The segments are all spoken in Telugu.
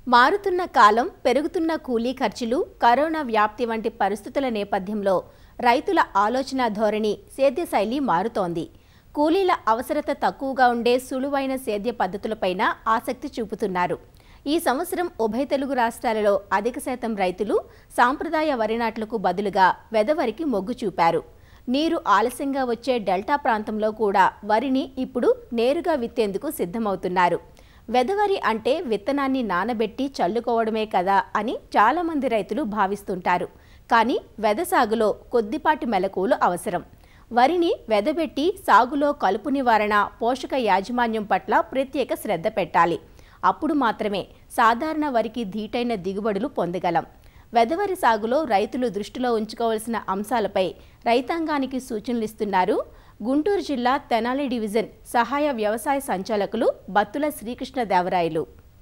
మారుతున్న కాలం పెరుగుతున్న కూలీ ఖర్చులు కరోనా వ్యాప్తి వంటి పరిస్థితుల నేపథ్యంలో రైతుల ఆలోచన ధోరణి సేద్య శైలి మారుతోంది కూలీల అవసరత తక్కువగా ఉండే సులువైన సేద్య పద్ధతులపైన ఆసక్తి చూపుతున్నారు ఈ సంవత్సరం ఉభయ తెలుగు రాష్ట్రాలలో అధిక శాతం రైతులు సాంప్రదాయ వరి నాట్లకు బదులుగా వెదవరికి మొగ్గు చూపారు నీరు ఆలస్యంగా వచ్చే డెల్టా ప్రాంతంలో కూడా వరిని ఇప్పుడు నేరుగా విత్తేందుకు సిద్ధమవుతున్నారు వెదవరి అంటే విత్తనాన్ని నానబెట్టి చల్లుకోవడమే కదా అని చాలామంది రైతులు భావిస్తుంటారు కానీ వెద సాగులో కొద్దిపాటి మెలకువలు అవసరం వరిని వెదబెట్టి సాగులో కలుపు నివారణ పోషక యాజమాన్యం పట్ల ప్రత్యేక శ్రద్ధ పెట్టాలి అప్పుడు మాత్రమే సాధారణ వరికి ధీటైన దిగుబడులు పొందగలం వెదవరి సాగులో రైతులు దృష్టిలో ఉంచుకోవాల్సిన అంశాలపై రైతాంగానికి సూచనలు ఇస్తున్నారు గుంటూరు జిల్లా తెనాలి డివిజన్ సహాయ వ్యవసాయ సంచాలకులు బత్తుల శ్రీకృష్ణదేవరాయలు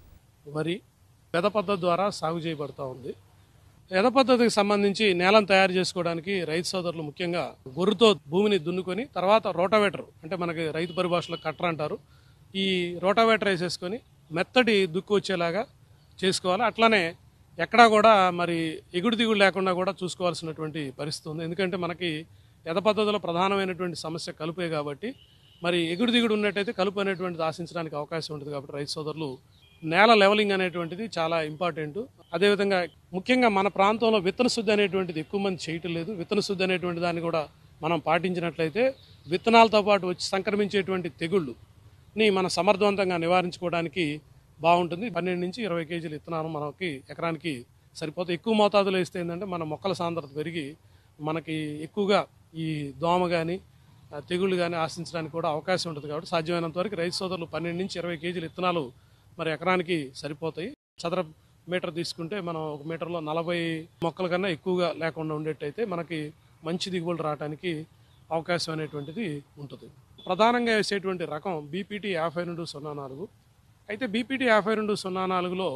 వరి వెద పద్ధతి ద్వారా సాగు చేయబడతా ఉంది వెద పద్ధతికి సంబంధించి నేలను తయారు చేసుకోవడానికి రైతు సోదరులు ముఖ్యంగా గొర్రుతో భూమిని దున్నుకొని తర్వాత రోటావేటర్ అంటే మనకి రైతు పరిభాషలో కట్టర్ అంటారు ఈ రోటావేటర్ వేసేసుకొని మెత్తటి దుక్కు వచ్చేలాగా చేసుకోవాలి అట్లానే ఎక్కడా కూడా మరి ఎగుడు దిగుడు లేకుండా కూడా చూసుకోవాల్సినటువంటి పరిస్థితి ఉంది ఎందుకంటే మనకి ఎద పద్ధతిలో ప్రధానమైనటువంటి సమస్య కలుపే కాబట్టి మరి ఎగుడు దిగుడు ఉన్నట్టయితే కలుపు అనేటువంటిది ఆశించడానికి అవకాశం ఉంటుంది కాబట్టి రైతు సోదరులు నేల లెవలింగ్ అనేటువంటిది చాలా ఇంపార్టెంట్ అదేవిధంగా ముఖ్యంగా మన ప్రాంతంలో విత్తన శుద్ధి అనేటువంటిది ఎక్కువ మంది చేయటం లేదు విత్తన శుద్ధి అనేటువంటి దాన్ని కూడా మనం పాటించినట్లయితే విత్తనాలతో పాటు వచ్చి సంక్రమించేటువంటి తెగుళ్ళుని మనం సమర్థవంతంగా నివారించుకోవడానికి బాగుంటుంది పన్నెండు నుంచి ఇరవై కేజీల విత్తనాలు మనకి ఎకరానికి సరిపోతే ఎక్కువ మోతాదులో వేస్తే ఏంటంటే మన మొక్కల సాంద్రత పెరిగి మనకి ఎక్కువగా ఈ దోమ కానీ తెగుళ్ళు కానీ ఆశించడానికి కూడా అవకాశం ఉంటుంది కాబట్టి సాధ్యమైనంత వరకు రైతు సోదరులు పన్నెండు నుంచి ఇరవై కేజీల విత్తనాలు మరి ఎకరానికి సరిపోతాయి చదర మీటర్ తీసుకుంటే మనం ఒక మీటర్లో నలభై మొక్కల కన్నా ఎక్కువగా లేకుండా ఉండేట్టయితే మనకి మంచి దిగుబడులు రావడానికి అవకాశం అనేటువంటిది ఉంటుంది ప్రధానంగా వేసేటువంటి రకం బీపీటీ యాభై రెండు సున్నా నాలుగు అయితే బీపీటీ యాభై రెండు సున్నా నాలుగులో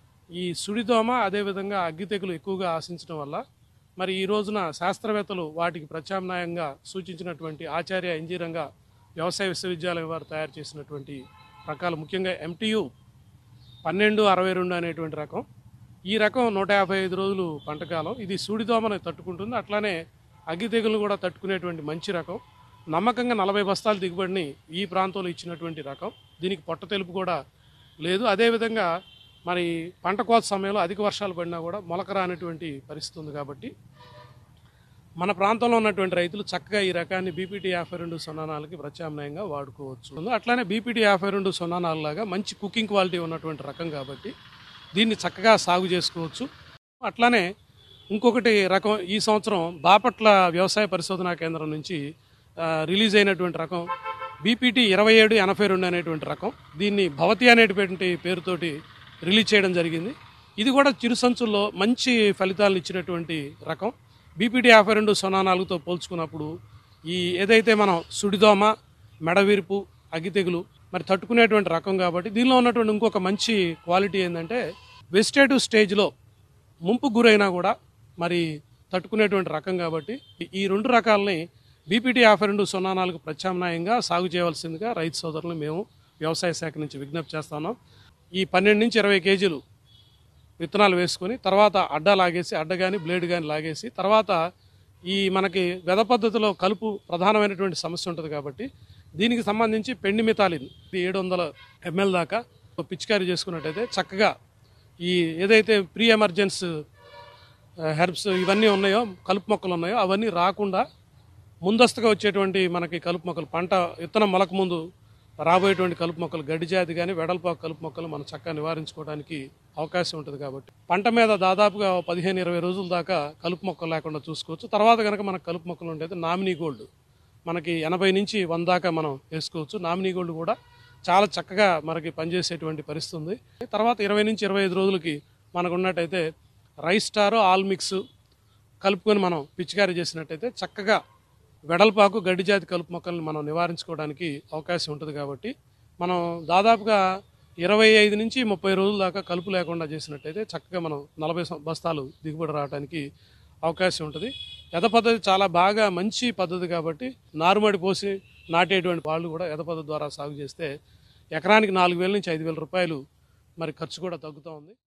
ఈ సుడిదోమ అదేవిధంగా అగ్గి తెగులు ఎక్కువగా ఆశించడం వల్ల మరి ఈ రోజున శాస్త్రవేత్తలు వాటికి ప్రత్యామ్నాయంగా సూచించినటువంటి ఆచార్య ఇంజనీరింగ వ్యవసాయ విశ్వవిద్యాలయం వారు తయారు చేసినటువంటి రకాలు ముఖ్యంగా ఎంటీయు పన్నెండు అరవై రెండు అనేటువంటి రకం ఈ రకం నూట యాభై ఐదు రోజులు పంటకాలం ఇది సూడిదోమని తట్టుకుంటుంది అట్లానే అగ్గి తెగులను కూడా తట్టుకునేటువంటి మంచి రకం నమ్మకంగా నలభై బస్తాల దిగుబడిని ఈ ప్రాంతంలో ఇచ్చినటువంటి రకం దీనికి పొట్ట తెలుపు కూడా లేదు అదేవిధంగా మరి పంట కోత సమయంలో అధిక వర్షాలు పడినా కూడా మొలక రానటువంటి పరిస్థితి ఉంది కాబట్టి మన ప్రాంతంలో ఉన్నటువంటి రైతులు చక్కగా ఈ రకాన్ని బీపీటీ యాభై రెండు సున్నా నాలుగుకి ప్రత్యామ్నాయంగా వాడుకోవచ్చు అట్లానే బీపీటీ యాభై రెండు సున్నా నాలుగు లాగా మంచి కుకింగ్ క్వాలిటీ ఉన్నటువంటి రకం కాబట్టి దీన్ని చక్కగా సాగు చేసుకోవచ్చు అట్లానే ఇంకొకటి రకం ఈ సంవత్సరం బాపట్ల వ్యవసాయ పరిశోధనా కేంద్రం నుంచి ఆ, రిలీజ్ అయినటువంటి రకం బీపీటీ ఇరవై ఏడు ఎనభై రెండు అనేటువంటి రకం దీన్ని భవతి అనేటువంటి పేరుతోటి రిలీజ్ చేయడం జరిగింది ఇది కూడా చిరు సంచుల్లో మంచి ఫలితాలను ఇచ్చినటువంటి రకం బీపీటీ యాభై రెండు సున్నా నాలుగుతో పోల్చుకున్నప్పుడు ఈ ఏదైతే మనం సుడిదోమ మెడవిరుపు అగ్గితెగులు మరి తట్టుకునేటువంటి రకం కాబట్టి దీనిలో ఉన్నటువంటి ఇంకొక మంచి క్వాలిటీ ఏంటంటే వెజిటేటివ్ స్టేజ్లో ముంపు గురైనా కూడా మరి తట్టుకునేటువంటి రకం కాబట్టి ఈ- ఈ రెండు రకాలని బీపీటీ యాభై రెండు సున్నా నాలుగు ప్రత్యామ్నాయంగా సాగు చేయవలసిందిగా రైతు సోదరులు మేము వ్యవసాయ శాఖ నుంచి విజ్ఞప్తి చేస్తున్నాం ఈ పన్నెండు నుంచి ఇరవై కేజీలు విత్తనాలు వేసుకొని తర్వాత అడ్డ లాగేసి అడ్డ కానీ బ్లేడ్ కానీ లాగేసి తర్వాత ఈ మనకి వెద పద్ధతిలో కలుపు ప్రధానమైనటువంటి సమస్య ఉంటుంది కాబట్టి దీనికి సంబంధించి పెండి మితాలిన్ ఇది ఏడు వందల ఎంఎల్ దాకా పిచికారీ చేసుకున్నట్టయితే చక్కగా ఈ ఏదైతే ప్రీ ఎమర్జెన్స్ హెర్బ్స్ ఇవన్నీ ఉన్నాయో కలుపు మొక్కలు ఉన్నాయో అవన్నీ రాకుండా ముందస్తుగా వచ్చేటువంటి మనకి కలుపు మొక్కలు పంట విత్తనం మొలక ముందు రాబోయేటువంటి కలుపు మొక్కలు గడ్డి జాతి కానీ వెడల్పాకు కలుపు మొక్కలు మనం చక్కగా నివారించుకోవడానికి అవకాశం ఉంటుంది కాబట్టి పంట మీద దాదాపుగా పదిహేను ఇరవై రోజుల దాకా కలుపు మొక్కలు లేకుండా చూసుకోవచ్చు తర్వాత కనుక మనకు కలుపు మొక్కలు ఉండేది నామినీ గోల్డ్ మనకి ఎనభై నుంచి వంద దాకా మనం వేసుకోవచ్చు నామినీ గోల్డ్ కూడా చాలా చక్కగా మనకి పనిచేసేటువంటి పరిస్థితి ఉంది తర్వాత ఇరవై నుంచి ఇరవై ఐదు రోజులకి మనకు ఉన్నట్టయితే రైస్ స్టార్ ఆల్ మిక్స్ కలుపుకొని మనం పిచికారీ చేసినట్టయితే చక్కగా వెడల్పాకు గడ్డి జాతి కలుపు మొక్కల్ని మనం నివారించుకోవడానికి అవకాశం ఉంటుంది కాబట్టి మనం దాదాపుగా ఇరవై ఐదు నుంచి ముప్పై రోజుల దాకా కలుపు లేకుండా చేసినట్టయితే చక్కగా మనం నలభై సం- బస్తాలు దిగుబడి రావడానికి అవకాశం ఉంటుంది ఎద పద్ధతి చాలా బాగా మంచి పద్ధతి కాబట్టి నారుమడి పోసి నాటేటువంటి వాళ్ళు కూడా ఎద పద్ధతి ద్వారా సాగు చేస్తే ఎకరానికి నాలుగు వేల నుంచి ఐదు వేల రూపాయలు మరి ఖర్చు కూడా తగ్గుతూ ఉంది